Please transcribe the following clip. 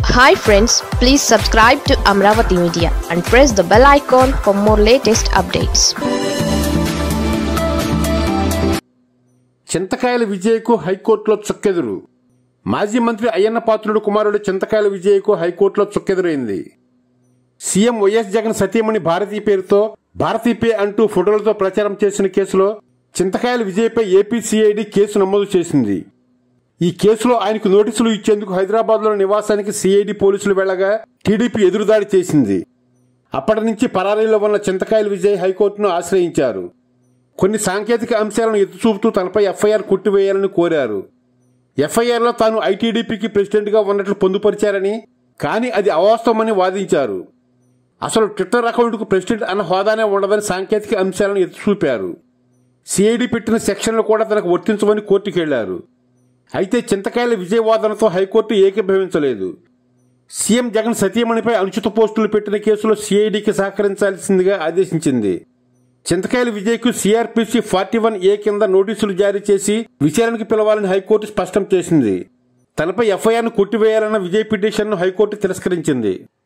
hi friends please subscribe to Amaravati media and press the bell icon for more latest updates Chintakayala విజయ్కు హైకోర్టులో చుక్కెదురు మాజీ మంత్రి అయ్యన్న పాత్రుడు కుమారుడు చింతకాయల విజయ్కు హైకోర్టులో చుక్కెదురైంది సీఎం వైఎస్ జగన్ సతీమణి భారతీ పేరుతో భారతీ పే అంటూ ఫోటోలతో ప్రచారం చేసిన కేసులో చింతకాయల విజయ్పై ఏపీ సిఐడి కేసు నమోదు చేసింది ఈ కేసులో ఆయనకు నోటీసులు ఇచ్చేందుకు హైదరాబాద్లో నివాసానికి సిఐడి పోలీసులు వెళ్లగా టీడీపీ ఎదురుదాడి చేసింది అప్పటి నుంచి పరారీలో ఉన్న చింతకాయల విజయ్ హైకోర్టును ఆశ్రయించారు కొన్ని సాంకేతిక అంశాలను ఎత్తుచూపుతూ తనపై ఎఫ్ఐఆర్ కొట్టివేయాలని కోరారు ఎఫ్ఐఆర్లో తాను ఐటీడీపీకి ప్రెసిడెంట్గా ఉన్నట్లు పొందుపరిచారని కానీ అది అవాస్తవమని వాదించారు అసలు ట్విట్టర్ అకౌంట్కు ప్రెసిడెంట్ అన్న హోదానే ఉండదని సాంకేతిక అంశాలను ఎత్తుచూపారు సిఐడి పెట్టిన సెక్షన్లు కూడా తనకు వర్తించమని కోర్టుకెళ్లారు అయితే చింతకాయల విజయవాదనతో హైకోర్టు ఏకీభవించలేదు సీఎం జగన్ సతీమణిపై అనుచిత పోస్టులు పెట్టిన కేసులో సిఐడికి సహకరించాల్సిందిగా ఆదేశించింది చింతకాయల విజయ్కు సిఆర్పిసి ఫార్టీ వన్ ఏ కింద నోటీసులు జారీ చేసి విచారణకు పిలవాలని హైకోర్టు స్పష్టం చేసింది తనపై ఎఫ్ఐఆర్ను కొట్టివేయాలన్న విజయ్ పిటిషన్ను హైకోర్టు తిరస్కరించింది